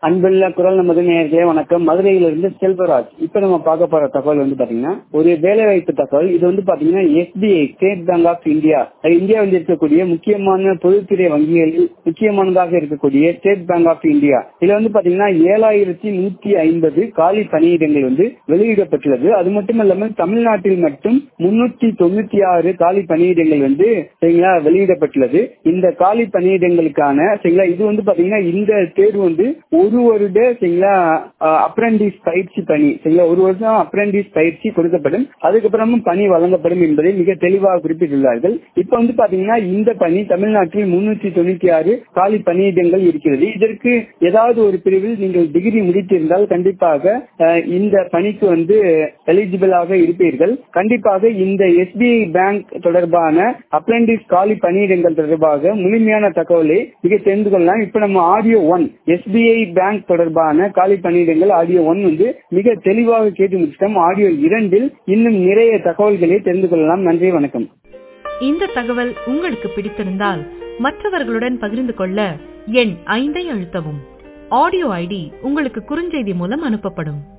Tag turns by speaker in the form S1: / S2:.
S1: அன்புள்ள குரல் நமது நேர்களே வணக்கம் மதுரையிலிருந்து செல்வராஜ் இப்ப நம்ம பார்க்க போற தகவல் வந்து பாத்தீங்கன்னா ஒரு வேலைவாய்ப்பு தகவல் இது வந்து பாத்தீங்கன்னா SBI state bank of India இந்தியாவில் இருக்கக்கூடிய முக்கியமான பொதுத்துறை வங்கிகளில் முக்கியமானதாக இருக்கக்கூடிய ஸ்டேட் பேங்க் ஆஃப் இந்தியா இதுல வந்து பாத்தீங்கன்னா ஏழாயிரத்தி நூத்தி ஐம்பது காலி பணியிடங்கள் வந்து வெளியிடப்பட்டுள்ளது அது மட்டும் இல்லாமல் தமிழ்நாட்டில் மட்டும் முன்னூத்தி தொண்ணூத்தி ஆறு காலி பணியிடங்கள் வந்து சரிங்களா வெளியிடப்பட்டுள்ளது இந்த காலி பணியிடங்களுக்கான சரிங்களா இது வந்து பாத்தீங்கன்னா இந்த தேர்வு வந்து ஒரு வருட சரிங்களா அப்ரண்டிஸ் பயிற்சி பணி சரிங்களா ஒரு வருஷம் அப்ரண்டிஸ் பயிற்சி கொடுக்கப்படும் அதுக்கப்புறமும் பணி வழங்கப்படும் என்பதை மிக தெளிவாக குறிப்பிட்டுள்ளார்கள் இப்ப வந்து பாத்தீங்கன்னா இந்த பணி தமிழ்நாட்டில் முன்னூத்தி தொண்ணூத்தி ஆறு காலி பணியிடங்கள் இருக்கிறது இதற்கு ஏதாவது ஒரு பிரிவில் நீங்கள் டிகிரி முடித்திருந்தால் கண்டிப்பாக இந்த பணிக்கு வந்து எலிஜிபிளாக இருப்பீர்கள் கண்டிப்பாக இந்த எஸ்பிஐ பேங்க் தொடர்பான அப்ரண்டிஸ் காலி பணியிடங்கள் தொடர்பாக முழுமையான தகவலை மிக தெரிந்து கொள்ளலாம் இப்ப நம்ம ஆடியோ ஒன் எஸ்பிஐ பேங்க் தொடர்பான காலி பணியிடங்கள் ஆடியோ ஒன் வந்து மிக தெளிவாக கேட்டு முடிச்சிட்டோம் ஆடியோ இரண்டில் இன்னும் நிறைய தகவல்களை தெரிந்து கொள்ளலாம் நன்றி வணக்கம்
S2: இந்த தகவல் உங்களுக்கு பிடித்திருந்தால் மற்றவர்களுடன் பகிர்ந்து கொள்ள எண் ஐந்தை அழுத்தவும் ஆடியோ ஐடி உங்களுக்கு குறுஞ்செய்தி மூலம் அனுப்பப்படும்